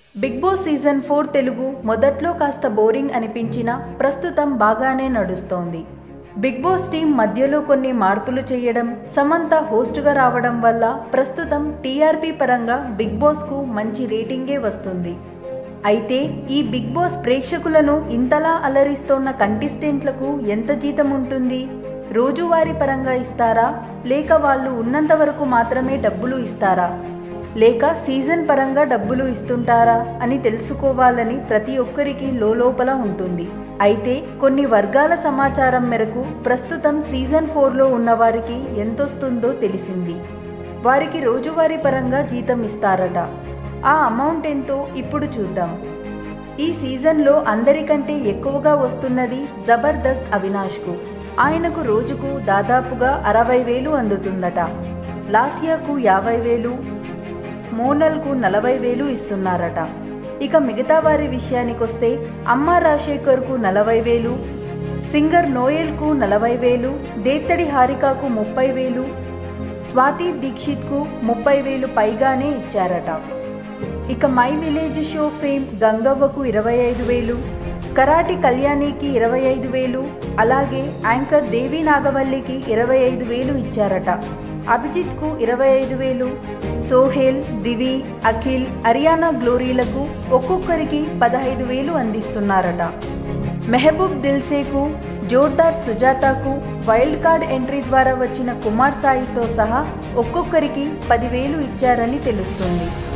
big Boss season four Telugu మొదట్లో కాస్త boring అనిపించినా ప్రస్తుతం బాగానే నడుస్తోంది బిగ్ బాస్ టీం మధ్యలో కొన్ని మార్పులు చేయడం సమంత హోస్ట్గా రావడం వల్ల ప్రస్తుతం టీఆర్పీ పరంగా బిగ్ బాస్కు మంచి రేటింగే వస్తుంది అయితే ఈ బిగ్ బాస్ ప్రేక్షకులను ఇంతలా అలరిస్తోన్న కంటెస్టెంట్లకు ఎంత జీతం ఉంటుంది రోజువారీ పరంగా ఇస్తారా లేక వాళ్ళు ఉన్నంత వరకు మాత్రమే డబ్బులు ఇస్తారా లేక సీజన్ పరంగా డబ్బులు ఇస్తుంటారా అని తెలుసుకోవాలని ప్రతి ఒక్కరికి లోపల ఉంటుంది అయితే కొన్ని వర్గాల సమాచారం మేరకు ప్రస్తుతం సీజన్ ఫోర్లో ఉన్నవారికి ఎంతొస్తుందో తెలిసింది వారికి రోజువారీ పరంగా జీతం ఇస్తారట ఆ అమౌంట్ ఎంతో ఇప్పుడు చూద్దాం ఈ సీజన్లో అందరికంటే ఎక్కువగా వస్తున్నది జబర్దస్త్ అవినాష్కు ఆయనకు రోజుకు దాదాపుగా అరవై వేలు అందుతుందట లాసియాకు యాభై వేలు మోనల్కు నలభై వేలు ఇస్తున్నారట ఇక మిగతా వారి విషయానికొస్తే అమ్మ రాజశేఖర్కు నలభై వేలు సింగర్ నోయల్కు నలభై వేలు దేత్తడి హారికాకు ముప్పై వేలు స్వాతి దీక్షిత్కు ముప్పై వేలు పైగానే ఇచ్చారట ఇక మై విలేజ్ షో ఫేమ్ గంగవ్వకు ఇరవై ఐదు వేలు కరాటి కళ్యాణికి ఇరవై ఐదు వేలు అలాగే యాంకర్ దేవి నాగవల్లికి ఇరవై ఐదు వేలు ఇచ్చారట అభిజిత్కు ఇరవై ఐదు వేలు సోహెల్ దివి అఖిల్ హర్యానా గ్లోరీలకు ఒక్కొక్కరికి పదహైదు వేలు అందిస్తున్నారట మెహబూబ్ దిల్సేకు జోర్దార్ సుజాతకు వైల్డ్ కార్డ్ ఎంట్రీ ద్వారా వచ్చిన కుమార్ సాయితో సహా ఒక్కొక్కరికి పదివేలు ఇచ్చారని తెలుస్తుంది